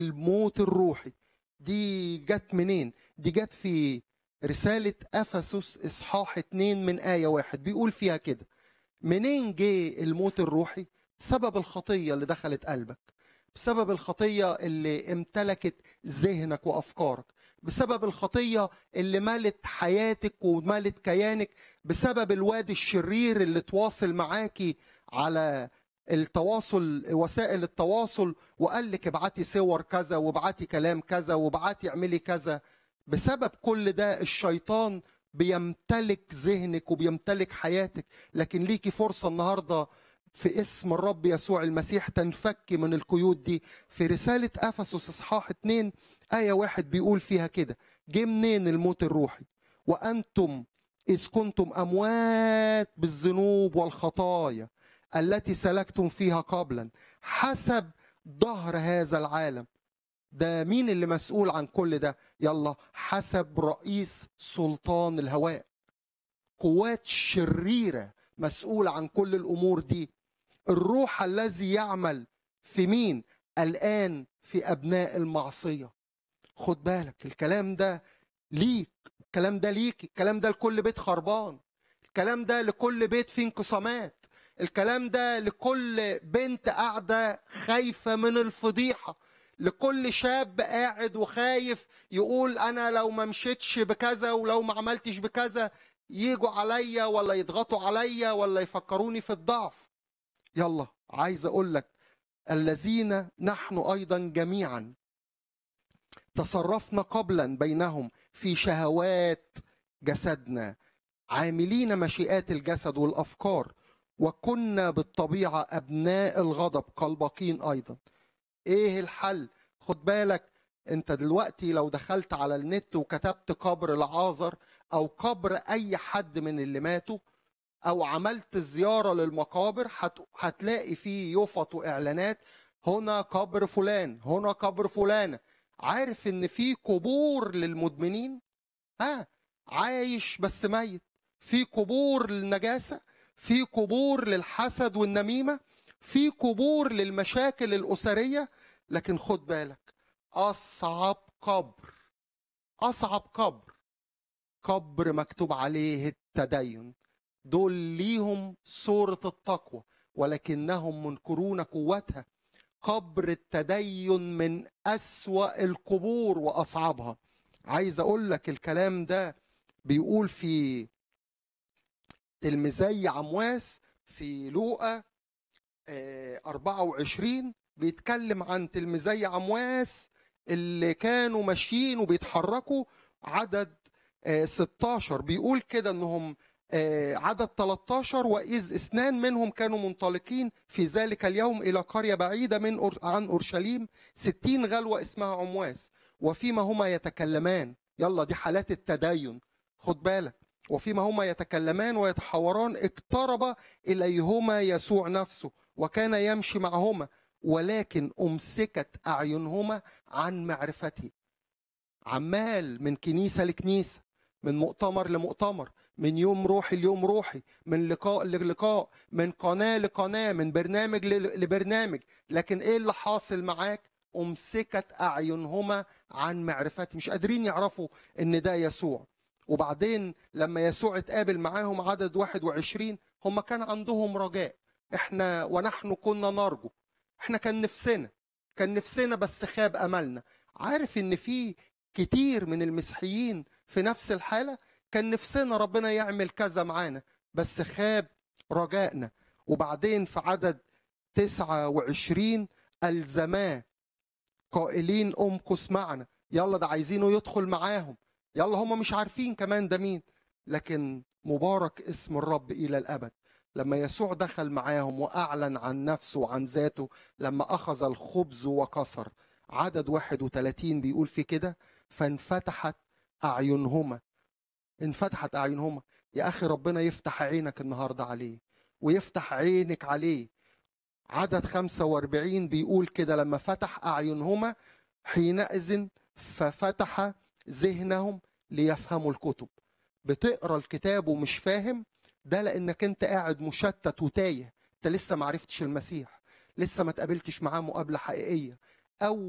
الموت الروحي دي جت منين دي جت في رسالة أفسس إصحاح 2 من آية واحد بيقول فيها كده منين جه الموت الروحي سبب الخطية اللي دخلت قلبك بسبب الخطية اللي امتلكت ذهنك وأفكارك بسبب الخطية اللي ملت حياتك وملت كيانك بسبب الواد الشرير اللي تواصل معاكي على التواصل وسائل التواصل وقال لك ابعتي صور كذا وابعتي كلام كذا وابعتي اعملي كذا بسبب كل ده الشيطان بيمتلك ذهنك وبيمتلك حياتك لكن ليكي فرصة النهاردة في اسم الرب يسوع المسيح تنفك من القيود دي في رسالة أفسس إصحاح 2 آية واحد بيقول فيها كده جه منين الموت الروحي وأنتم إذ كنتم أموات بالذنوب والخطايا التي سلكتم فيها قبلا حسب ظهر هذا العالم ده مين اللي مسؤول عن كل ده يلا حسب رئيس سلطان الهواء قوات شريرة مسؤول عن كل الأمور دي الروح الذي يعمل في مين الآن في أبناء المعصية خد بالك الكلام ده ليك الكلام ده ليك الكلام ده لكل بيت خربان الكلام ده لكل بيت فيه انقسامات الكلام ده لكل بنت قاعدة خايفة من الفضيحة لكل شاب قاعد وخايف يقول أنا لو ما مشيتش بكذا ولو ما عملتش بكذا يجوا عليا ولا يضغطوا عليا ولا يفكروني في الضعف يلا عايز أقول لك الذين نحن أيضا جميعا تصرفنا قبلا بينهم في شهوات جسدنا عاملين مشيئات الجسد والافكار وكنا بالطبيعه ابناء الغضب كالباقين ايضا ايه الحل خد بالك انت دلوقتي لو دخلت على النت وكتبت قبر العازر او قبر اي حد من اللي ماتوا او عملت زياره للمقابر هت... هتلاقي فيه يفط واعلانات هنا قبر فلان هنا قبر فلانه عارف ان في قبور للمدمنين ها عايش بس ميت في قبور للنجاسه في قبور للحسد والنميمه في قبور للمشاكل الاسريه لكن خد بالك اصعب قبر اصعب قبر قبر مكتوب عليه التدين دول ليهم صوره التقوى ولكنهم منكرون قوتها قبر التدين من أسوأ القبور وأصعبها عايز أقول لك الكلام ده بيقول في تلميذي عمواس في لوقا 24 بيتكلم عن تلميذي عمواس اللي كانوا ماشيين وبيتحركوا عدد 16 بيقول كده انهم عدد 13 وإذ اثنان منهم كانوا منطلقين في ذلك اليوم إلى قرية بعيدة من أر... عن أورشليم ستين غلوة اسمها عمواس وفيما هما يتكلمان يلا دي حالات التدين خد بالك وفيما هما يتكلمان ويتحاوران اقترب إليهما يسوع نفسه وكان يمشي معهما ولكن أمسكت أعينهما عن معرفته عمال من كنيسة لكنيسة من مؤتمر لمؤتمر من يوم روحي ليوم روحي من لقاء للقاء من قناة لقناة من برنامج لبرنامج لكن ايه اللي حاصل معاك أمسكت أعينهما عن معرفتي مش قادرين يعرفوا إن ده يسوع وبعدين لما يسوع اتقابل معاهم عدد 21 هم كان عندهم رجاء احنا ونحن كنا نرجو احنا كان نفسنا كان نفسنا بس خاب أملنا عارف إن في كتير من المسيحيين في نفس الحالة كان نفسنا ربنا يعمل كذا معانا بس خاب رجائنا وبعدين في عدد 29 ألزماه قائلين أمكس معنا يلا ده عايزينه يدخل معاهم يلا هم مش عارفين كمان ده مين لكن مبارك اسم الرب إلى الأبد لما يسوع دخل معاهم وأعلن عن نفسه وعن ذاته لما أخذ الخبز وكسر عدد 31 بيقول في كده فانفتحت أعينهما انفتحت أعينهما يا أخي ربنا يفتح عينك النهاردة عليه ويفتح عينك عليه عدد 45 بيقول كده لما فتح أعينهما حينئذ ففتح ذهنهم ليفهموا الكتب بتقرا الكتاب ومش فاهم ده لانك انت قاعد مشتت وتايه انت لسه ما عرفتش المسيح لسه ما تقابلتش معاه مقابله حقيقيه او